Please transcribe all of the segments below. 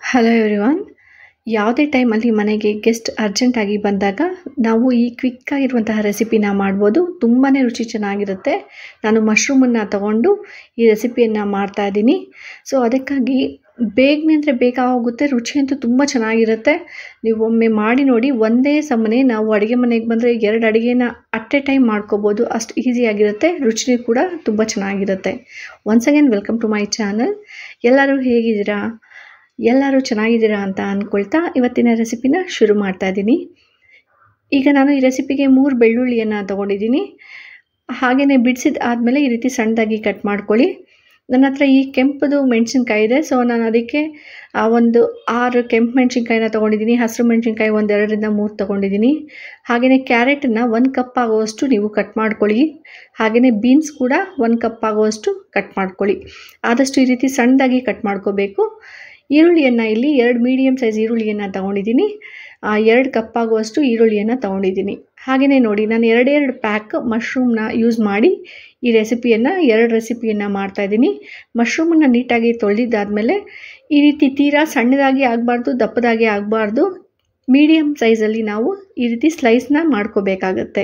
hello everyone ಯಾವುದೇ ಟೈಮಲ್ಲಿ ಮನೆಗೆ ಗೆಸ್ಟ್ ಅರ್ಜೆಂಟಾಗಿ ಬಂದಾಗ ನಾವು ಈ ಕ್ವಿಕ್ಕಾಗಿರುವಂತಹ ರೆಸಿಪಿನ ಮಾಡ್ಬೋದು ತುಂಬಾ ರುಚಿ ಚೆನ್ನಾಗಿರುತ್ತೆ ನಾನು ಮಶ್ರೂಮನ್ನು ತಗೊಂಡು ಈ ರೆಸಿಪಿಯನ್ನು ಮಾಡ್ತಾ ಇದ್ದೀನಿ ಸೊ ಅದಕ್ಕಾಗಿ ಬೇಗನೆ ಅಂದರೆ ಬೇಗ ಆಗೋಗುತ್ತೆ ರುಚಿ ಅಂತೂ ತುಂಬ ಚೆನ್ನಾಗಿರುತ್ತೆ ನೀವು ಒಮ್ಮೆ ಮಾಡಿ ನೋಡಿ ಒಂದೇ ಸಮನೆ ನಾವು ಅಡುಗೆ ಮನೆಗೆ ಬಂದರೆ ಎರಡು ಅಡುಗೆನ ಅಟ್ ಎ ಟೈಮ್ ಮಾಡ್ಕೋಬೋದು ಅಷ್ಟು ಈಸಿಯಾಗಿರುತ್ತೆ ರುಚಿ ಕೂಡ ತುಂಬ ಚೆನ್ನಾಗಿರುತ್ತೆ once again welcome to my channel ಎಲ್ಲರೂ ಹೇಗಿದ್ದೀರಾ ಎಲ್ಲರೂ ಚೆನ್ನಾಗಿದ್ದೀರಾ ಅಂತ ಅಂದ್ಕೊಳ್ತಾ ಇವತ್ತಿನ ರೆಸಿಪಿನ ಶುರು ಮಾಡ್ತಾ ಇದ್ದೀನಿ ಈಗ ನಾನು ಈ ರೆಸಿಪಿಗೆ ಮೂರು ಬೆಳ್ಳುಳ್ಳಿಯನ್ನು ತೊಗೊಂಡಿದ್ದೀನಿ ಹಾಗೆಯೇ ಬಿಡಿಸಿದ ಆದಮೇಲೆ ಈ ರೀತಿ ಸಣ್ಣದಾಗಿ ಕಟ್ ಮಾಡ್ಕೊಳ್ಳಿ ನನ್ನ ಹತ್ರ ಈ ಕೆಂಪದು ಮೆಣಸಿನ್ಕಾಯಿ ಇದೆ ಸೊ ನಾನು ಅದಕ್ಕೆ ಆ ಒಂದು ಆರು ಕೆಂಪು ಮೆಣಸಿನ್ಕಾಯಿನ ತೊಗೊಂಡಿದ್ದೀನಿ ಹಸಿರು ಮೆಣಸಿನ್ಕಾಯಿ ಒಂದು ಎರಡರಿಂದ ಮೂರು ತೊಗೊಂಡಿದ್ದೀನಿ ಹಾಗೆಯೇ ಕ್ಯಾರೆಟನ್ನು ಒಂದು ಕಪ್ ಆಗುವಷ್ಟು ನೀವು ಕಟ್ ಮಾಡ್ಕೊಳ್ಳಿ ಹಾಗೆಯೇ ಬೀನ್ಸ್ ಕೂಡ ಒಂದು ಕಪ್ ಆಗುವಷ್ಟು ಕಟ್ ಮಾಡ್ಕೊಳ್ಳಿ ಆದಷ್ಟು ಈ ರೀತಿ ಸಣ್ಣದಾಗಿ ಕಟ್ ಮಾಡ್ಕೋಬೇಕು ಈರುಳ್ಳಿಯನ್ನು ಇಲ್ಲಿ ಎರಡು ಮೀಡಿಯಮ್ ಸೈಜ್ ಈರುಳ್ಳಿಯನ್ನು ತೊಗೊಂಡಿದ್ದೀನಿ ಎರಡು ಕಪ್ ಆಗುವಷ್ಟು ಈರುಳ್ಳಿಯನ್ನು ತೊಗೊಂಡಿದ್ದೀನಿ ಹಾಗೆಯೇ ನೋಡಿ ನಾನು ಎರಡೆರಡು ಪ್ಯಾಕ್ ಮಶ್ರೂಮ್ನ ಯೂಸ್ ಮಾಡಿ ಈ ರೆಸಿಪಿಯನ್ನು ಎರಡು ರೆಸಿಪಿಯನ್ನು ಮಾಡ್ತಾಯಿದ್ದೀನಿ ಮಶ್ರೂಮನ್ನು ನೀಟಾಗಿ ತೊಳೆದಿದ್ದಾದಮೇಲೆ ಈ ರೀತಿ ತೀರಾ ಸಣ್ಣದಾಗಿ ಆಗಬಾರ್ದು ದಪ್ಪದಾಗಿ ಆಗಬಾರ್ದು ಮೀಡಿಯಮ್ ಸೈಜಲ್ಲಿ ನಾವು ಈ ರೀತಿ ಸ್ಲೈಸ್ನ ಮಾಡ್ಕೋಬೇಕಾಗತ್ತೆ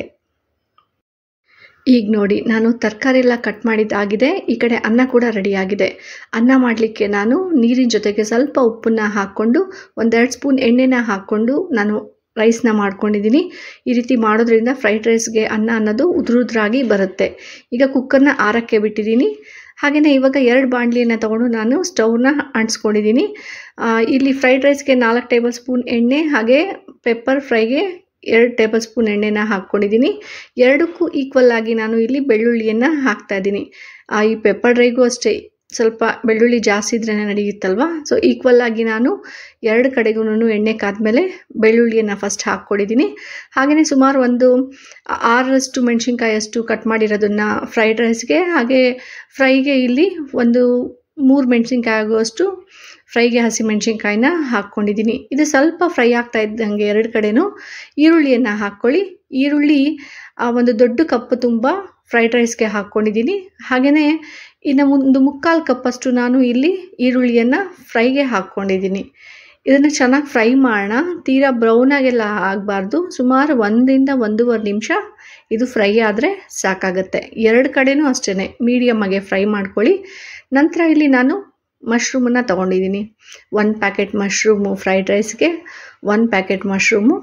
ಈಗ ನೋಡಿ ನಾನು ತರಕಾರಿ ಎಲ್ಲ ಕಟ್ ಮಾಡಿದ್ದಾಗಿದೆ ಈ ಕಡೆ ಅನ್ನ ಕೂಡ ರೆಡಿಯಾಗಿದೆ ಅನ್ನ ಮಾಡಲಿಕ್ಕೆ ನಾನು ನೀರಿನ ಜೊತೆಗೆ ಸ್ವಲ್ಪ ಉಪ್ಪನ್ನು ಹಾಕ್ಕೊಂಡು ಒಂದೆರಡು ಸ್ಪೂನ್ ಎಣ್ಣೆನ ಹಾಕ್ಕೊಂಡು ನಾನು ರೈಸ್ನ ಮಾಡ್ಕೊಂಡಿದ್ದೀನಿ ಈ ರೀತಿ ಮಾಡೋದ್ರಿಂದ ಫ್ರೈಡ್ ರೈಸ್ಗೆ ಅನ್ನ ಅನ್ನೋದು ಉದುರುದ್ರಾಗಿ ಬರುತ್ತೆ ಈಗ ಕುಕ್ಕರ್ನ ಆರಕ್ಕೆ ಬಿಟ್ಟಿದ್ದೀನಿ ಹಾಗೆಯೇ ಇವಾಗ ಎರಡು ಬಾಣಲಿಯನ್ನು ತೊಗೊಂಡು ನಾನು ಸ್ಟವ್ನ ಅಂಟಿಸ್ಕೊಂಡಿದ್ದೀನಿ ಇಲ್ಲಿ ಫ್ರೈಡ್ ರೈಸ್ಗೆ ನಾಲ್ಕು ಟೇಬಲ್ ಸ್ಪೂನ್ ಎಣ್ಣೆ ಹಾಗೆ ಪೆಪ್ಪರ್ ಫ್ರೈಗೆ ಎರಡು ಟೇಬಲ್ ಸ್ಪೂನ್ ಎಣ್ಣೆನ ಹಾಕ್ಕೊಂಡಿದ್ದೀನಿ ಎರಡಕ್ಕೂ ಈಕ್ವಲ್ ಆಗಿ ನಾನು ಇಲ್ಲಿ ಬೆಳ್ಳುಳ್ಳಿಯನ್ನು ಹಾಕ್ತಾ ಇದ್ದೀನಿ ಈ ಪೆಪ್ಪರ್ ಡ್ರೈಗೂ ಅಷ್ಟೇ ಸ್ವಲ್ಪ ಬೆಳ್ಳುಳ್ಳಿ ಜಾಸ್ತಿ ಇದ್ರೇ ನಡೆಯುತ್ತಲ್ವ ಸೊ ಈಕ್ವಲ್ ಆಗಿ ನಾನು ಎರಡು ಕಡೆಗೂ ಎಣ್ಣೆ ಕಾದ್ಮೇಲೆ ಬೆಳ್ಳುಳ್ಳಿಯನ್ನು ಫಸ್ಟ್ ಹಾಕ್ಕೊಂಡಿದ್ದೀನಿ ಹಾಗೆಯೇ ಸುಮಾರು ಒಂದು ಆರರಷ್ಟು ಮೆಣಸಿನ್ಕಾಯಷ್ಟು ಕಟ್ ಮಾಡಿರೋದನ್ನು ಫ್ರೈಡ್ ರೈಸ್ಗೆ ಹಾಗೆ ಫ್ರೈಗೆ ಇಲ್ಲಿ ಒಂದು ಮೂರು ಮೆಣಸಿನ್ಕಾಯಿ ಆಗುವಷ್ಟು ಫ್ರೈಗೆ ಹಸಿಮೆಣ್ಸಿನ್ಕಾಯಿನ ಹಾಕ್ಕೊಂಡಿದ್ದೀನಿ ಇದು ಸ್ವಲ್ಪ ಫ್ರೈ ಆಗ್ತಾ ಇದ್ದಂಗೆ ಎರಡು ಕಡೆನೂ ಈರುಳ್ಳಿಯನ್ನು ಹಾಕ್ಕೊಳ್ಳಿ ಈರುಳ್ಳಿ ಒಂದು ದೊಡ್ಡ ಕಪ್ ತುಂಬ ಫ್ರೈಡ್ ರೈಸ್ಗೆ ಹಾಕ್ಕೊಂಡಿದ್ದೀನಿ ಹಾಗೆಯೇ ಇನ್ನು ಒಂದು ಮುಕ್ಕಾಲು ಕಪ್ಪಷ್ಟು ನಾನು ಇಲ್ಲಿ ಈರುಳ್ಳಿಯನ್ನು ಫ್ರೈಗೆ ಹಾಕ್ಕೊಂಡಿದ್ದೀನಿ ಇದನ್ನು ಚೆನ್ನಾಗಿ ಫ್ರೈ ಮಾಡೋಣ ತೀರಾ ಬ್ರೌನಾಗೆಲ್ಲ ಆಗಬಾರ್ದು ಸುಮಾರು ಒಂದರಿಂದ ಒಂದೂವರೆ ನಿಮಿಷ ಇದು ಫ್ರೈ ಆದರೆ ಸಾಕಾಗುತ್ತೆ ಎರಡು ಕಡೆನೂ ಅಷ್ಟೇ ಮೀಡಿಯಮ್ಮಾಗೆ ಫ್ರೈ ಮಾಡ್ಕೊಳ್ಳಿ ನಂತರ ಇಲ್ಲಿ ನಾನು ಮಶ್ರೂಮನ್ನು ತೊಗೊಂಡಿದ್ದೀನಿ ಒಂದು ಪ್ಯಾಕೆಟ್ ಮಶ್ರೂಮು ಫ್ರೈಡ್ ರೈಸ್ಗೆ ಒಂದು ಪ್ಯಾಕೆಟ್ ಮಶ್ರೂಮು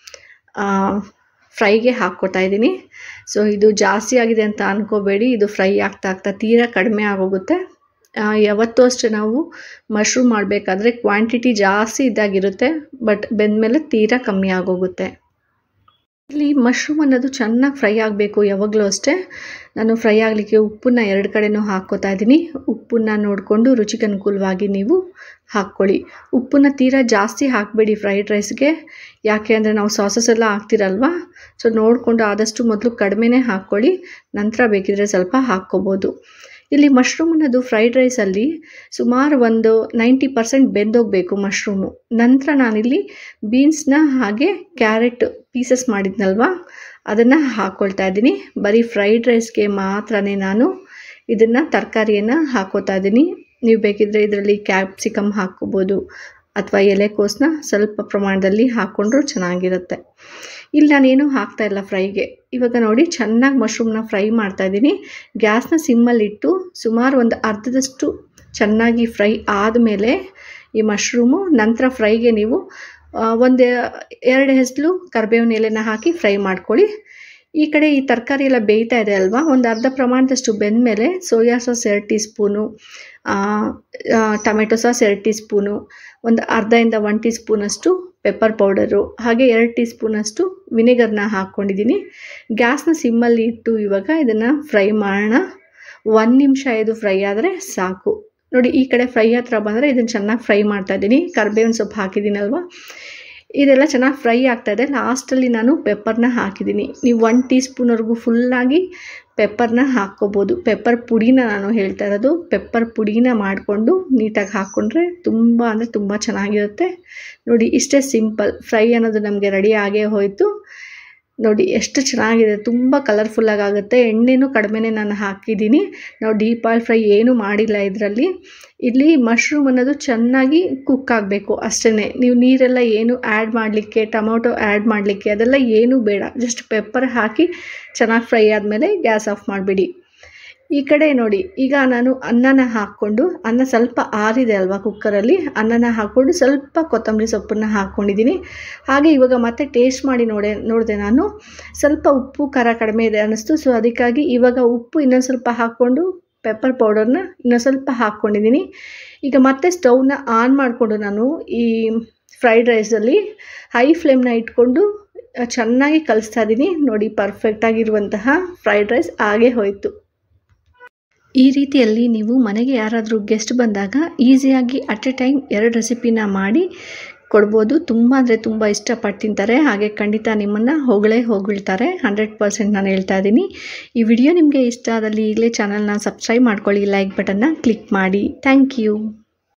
ಫ್ರೈಗೆ ಹಾಕ್ಕೊತಾ ಇದ್ದೀನಿ ಸೊ ಇದು ಜಾಸ್ತಿ ಆಗಿದೆ ಅಂತ ಅಂದ್ಕೋಬೇಡಿ ಇದು ಫ್ರೈ ಆಗ್ತಾ ಆಗ್ತಾ ತೀರಾ ಕಡಿಮೆ ಆಗೋಗುತ್ತೆ ಯಾವತ್ತೂ ಅಷ್ಟೇ ನಾವು ಮಶ್ರೂಮ್ ಮಾಡಬೇಕಾದ್ರೆ ಕ್ವಾಂಟಿಟಿ ಜಾಸ್ತಿ ಇದ್ದಾಗಿರುತ್ತೆ ಬಟ್ ಬೆಂದಮೇಲೆ ತೀರಾ ಕಮ್ಮಿ ಆಗೋಗುತ್ತೆ ಇಲ್ಲಿ ಮಶ್ರೂಮ್ ಅನ್ನೋದು ಚೆನ್ನಾಗಿ ಫ್ರೈ ಆಗಬೇಕು ಯಾವಾಗಲೂ ಅಷ್ಟೇ ನಾನು ಫ್ರೈ ಆಗಲಿಕ್ಕೆ ಉಪ್ಪನ್ನು ಎರಡು ಕಡೆನೂ ಹಾಕ್ಕೋತಾ ಇದ್ದೀನಿ ಉಪ್ಪನ್ನು ನೋಡಿಕೊಂಡು ರುಚಿಗೆ ಅನುಕೂಲವಾಗಿ ನೀವು ಹಾಕ್ಕೊಳ್ಳಿ ಉಪ್ಪನ್ನು ತೀರಾ ಜಾಸ್ತಿ ಹಾಕಬೇಡಿ ಫ್ರೈಡ್ ರೈಸ್ಗೆ ಯಾಕೆ ಅಂದರೆ ನಾವು ಸಾಸಸ್ ಎಲ್ಲ ಹಾಕ್ತಿರಲ್ವ ಸೊ ನೋಡಿಕೊಂಡು ಆದಷ್ಟು ಮೊದಲು ಕಡಿಮೆನೇ ಹಾಕ್ಕೊಳ್ಳಿ ನಂತರ ಬೇಕಿದ್ರೆ ಸ್ವಲ್ಪ ಹಾಕ್ಕೋಬೋದು ಇಲ್ಲಿ ಮಶ್ರೂಮ್ ಅನ್ನೋದು ಫ್ರೈಡ್ ರೈಸಲ್ಲಿ ಸುಮಾರು ಒಂದು ನೈಂಟಿ ಪರ್ಸೆಂಟ್ ಬೆಂದೋಗಬೇಕು ಮಶ್ರೂಮು ನಂತರ ನಾನಿಲ್ಲಿ ಬೀನ್ಸ್ನ ಹಾಗೆ ಕ್ಯಾರೆಟ್ ಪೀಸಸ್ ಮಾಡಿದ್ನಲ್ವ ಅದನ್ನು ಹಾಕ್ಕೊಳ್ತಾ ಇದ್ದೀನಿ ಬರೀ ಫ್ರೈಡ್ ರೈಸ್ಗೆ ಮಾತ್ರನೇ ನಾನು ಇದನ್ನು ತರಕಾರಿಯನ್ನು ಹಾಕೋತಾ ಇದ್ದೀನಿ ನೀವು ಬೇಕಿದ್ದರೆ ಇದರಲ್ಲಿ ಕ್ಯಾಪ್ಸಿಕಮ್ ಹಾಕ್ಕೋಬೋದು ಅಥವಾ ಎಲೆಕೋಸನ್ನ ಸ್ವಲ್ಪ ಪ್ರಮಾಣದಲ್ಲಿ ಹಾಕ್ಕೊಂಡ್ರೂ ಚೆನ್ನಾಗಿರುತ್ತೆ ಇಲ್ಲಿ ನಾನೇನು ಹಾಕ್ತಾಯಿಲ್ಲ ಫ್ರೈಗೆ ಇವಾಗ ನೋಡಿ ಚೆನ್ನಾಗಿ ಮಶ್ರೂಮ್ನ ಫ್ರೈ ಮಾಡ್ತಾಯಿದ್ದೀನಿ ಗ್ಯಾಸ್ನ ಸಿಮ್ಮಲ್ಲಿಟ್ಟು ಸುಮಾರು ಒಂದು ಅರ್ಧದಷ್ಟು ಚೆನ್ನಾಗಿ ಫ್ರೈ ಆದಮೇಲೆ ಈ ಮಶ್ರೂಮು ನಂತರ ಫ್ರೈಗೆ ನೀವು ಒಂದು ಎರಡು ಹೆಸಲು ಕರಿಬೇವಿನ ಎಲೆನ ಹಾಕಿ ಫ್ರೈ ಮಾಡ್ಕೊಳ್ಳಿ ಈ ಕಡೆ ಈ ತರಕಾರಿ ಎಲ್ಲ ಬೇಯ್ತಾ ಇದೆ ಅಲ್ವಾ ಒಂದು ಅರ್ಧ ಪ್ರಮಾಣದಷ್ಟು ಬೆಂದಮೇಲೆ ಸೋಯಾ ಸಾಸ್ ಎರಡು ಟೀ ಸ್ಪೂನು ಟೊಮೆಟೊ ಸಾಸ್ ಎರಡು ಟೀ ಸ್ಪೂನು ಒಂದು ಅರ್ಧದಿಂದ ಒನ್ ಟೀ ಸ್ಪೂನಷ್ಟು ಪೆಪ್ಪರ್ ಪೌಡರು ಹಾಗೆ ಎರಡು ಟೀ ಸ್ಪೂನಷ್ಟು ವಿನೆಗರ್ನ ಹಾಕ್ಕೊಂಡಿದ್ದೀನಿ ಗ್ಯಾಸ್ನ ಸಿಮ್ಮಲ್ಲಿ ಇಟ್ಟು ಇವಾಗ ಇದನ್ನು ಫ್ರೈ ಮಾಡೋಣ ಒಂದು ನಿಮಿಷ ಇದು ಫ್ರೈ ಆದರೆ ಸಾಕು ನೋಡಿ ಈ ಕಡೆ ಫ್ರೈ ಹತ್ರ ಬಂದರೆ ಇದನ್ನು ಚೆನ್ನಾಗಿ ಫ್ರೈ ಮಾಡ್ತಾಯಿದ್ದೀನಿ ಕರ್ಬೇವಿನ ಸೊಪ್ಪು ಹಾಕಿದ್ದೀನಲ್ವ ಇದೆಲ್ಲ ಚೆನ್ನಾಗಿ ಫ್ರೈ ಆಗ್ತಾಯಿದೆ ಲಾಸ್ಟಲ್ಲಿ ನಾನು ಪೆಪ್ಪರ್ನ ಹಾಕಿದ್ದೀನಿ ನೀವು ಒನ್ ಟೀ ಸ್ಪೂನ್ವರೆಗೂ ಫುಲ್ಲಾಗಿ ಪೆಪ್ಪರ್ನ ಹಾಕ್ಕೋಬೋದು ಪೆಪ್ಪರ್ ಪುಡಿನ ನಾನು ಹೇಳ್ತಾ ಇರೋದು ಪೆಪ್ಪರ್ ಪುಡಿನ ಮಾಡಿಕೊಂಡು ನೀಟಾಗಿ ಹಾಕ್ಕೊಂಡ್ರೆ ತುಂಬ ಅಂದರೆ ತುಂಬ ಚೆನ್ನಾಗಿರುತ್ತೆ ನೋಡಿ ಇಷ್ಟೇ ಸಿಂಪಲ್ ಫ್ರೈ ಅನ್ನೋದು ನಮಗೆ ರೆಡಿ ಆಗೇ ಹೋಯಿತು ನೋಡಿ ಎಷ್ಟು ಚೆನ್ನಾಗಿದೆ ತುಂಬ ಕಲರ್ಫುಲ್ಲಾಗಿ ಆಗುತ್ತೆ ಎಣ್ಣೆನೂ ಕಡಿಮೆನೇ ನಾನು ಹಾಕಿದ್ದೀನಿ ನಾವು ಡೀಪ್ ಆಯಿಲ್ ಫ್ರೈ ಏನೂ ಮಾಡಿಲ್ಲ ಇದರಲ್ಲಿ ಇಲ್ಲಿ ಮಶ್ರೂಮ್ ಅನ್ನೋದು ಚೆನ್ನಾಗಿ ಕುಕ್ ಆಗಬೇಕು ಅಷ್ಟೇ ನೀವು ನೀರೆಲ್ಲ ಏನು ಆ್ಯಡ್ ಮಾಡಲಿಕ್ಕೆ ಟೊಮೊಟೊ ಆ್ಯಡ್ ಮಾಡಲಿಕ್ಕೆ ಅದೆಲ್ಲ ಏನೂ ಬೇಡ ಜಸ್ಟ್ ಪೆಪ್ಪರ್ ಹಾಕಿ ಚೆನ್ನಾಗಿ ಫ್ರೈ ಆದಮೇಲೆ ಗ್ಯಾಸ್ ಆಫ್ ಮಾಡಿಬಿಡಿ ಈ ಕಡೆ ನೋಡಿ ಈಗ ನಾನು ಅನ್ನನ ಹಾಕ್ಕೊಂಡು ಅನ್ನ ಸ್ವಲ್ಪ ಆರಿದೆ ಅಲ್ವಾ ಕುಕ್ಕರಲ್ಲಿ ಅನ್ನನ ಹಾಕ್ಕೊಂಡು ಸ್ವಲ್ಪ ಕೊತ್ತಂಬರಿ ಸೊಪ್ಪನ್ನು ಹಾಕ್ಕೊಂಡಿದ್ದೀನಿ ಹಾಗೆ ಇವಾಗ ಮತ್ತೆ ಟೇಸ್ಟ್ ಮಾಡಿ ನೋಡೆ ನೋಡಿದೆ ನಾನು ಸ್ವಲ್ಪ ಉಪ್ಪು ಖಾರ ಕಡಿಮೆ ಇದೆ ಅನ್ನಿಸ್ತು ಸೊ ಅದಕ್ಕಾಗಿ ಇವಾಗ ಉಪ್ಪು ಇನ್ನೊಂದು ಸ್ವಲ್ಪ ಹಾಕ್ಕೊಂಡು ಪೆಪ್ಪರ್ ಪೌಡರ್ನ ಇನ್ನೊಂದು ಸ್ವಲ್ಪ ಹಾಕ್ಕೊಂಡಿದ್ದೀನಿ ಈಗ ಮತ್ತೆ ಸ್ಟವ್ನ ಆನ್ ಮಾಡಿಕೊಂಡು ನಾನು ಈ ಫ್ರೈಡ್ ರೈಸಲ್ಲಿ ಹೈ ಫ್ಲೇಮ್ನ ಇಟ್ಕೊಂಡು ಚೆನ್ನಾಗಿ ಕಲಿಸ್ತಾ ಇದ್ದೀನಿ ನೋಡಿ ಪರ್ಫೆಕ್ಟಾಗಿರುವಂತಹ ಫ್ರೈಡ್ ರೈಸ್ ಆಗೇ ಹೋಯಿತು ಈ ರೀತಿಯಲ್ಲಿ ನೀವು ಮನೆಗೆ ಯಾರಾದರೂ ಗೆಸ್ಟ್ ಬಂದಾಗ ಈಸಿಯಾಗಿ ಅಟ್ ಎ ಟೈಮ್ ಎರಡು ರೆಸಿಪಿನ ಮಾಡಿ ಕೊಡ್ಬೋದು ತುಂಬ ಅಂದರೆ ತುಂಬ ಇಷ್ಟಪಟ್ಟು ತಿಂತಾರೆ ಹಾಗೆ ಖಂಡಿತ ನಿಮ್ಮನ್ನು ಹೊಗಳೇ ಹೊಗಳ್ತಾರೆ ಹಂಡ್ರೆಡ್ ಪರ್ಸೆಂಟ್ ನಾನು ಹೇಳ್ತಾ ಇದ್ದೀನಿ ಈ ವಿಡಿಯೋ ನಿಮಗೆ ಇಷ್ಟ ಆದಲ್ಲಿ ಈಗಲೇ ಚಾನಲ್ನ ಸಬ್ಸ್ಕ್ರೈಬ್ ಮಾಡ್ಕೊಳ್ಳಿ ಲೈಕ್ ಬಟನ್ನ ಕ್ಲಿಕ್ ಮಾಡಿ ಥ್ಯಾಂಕ್ ಯು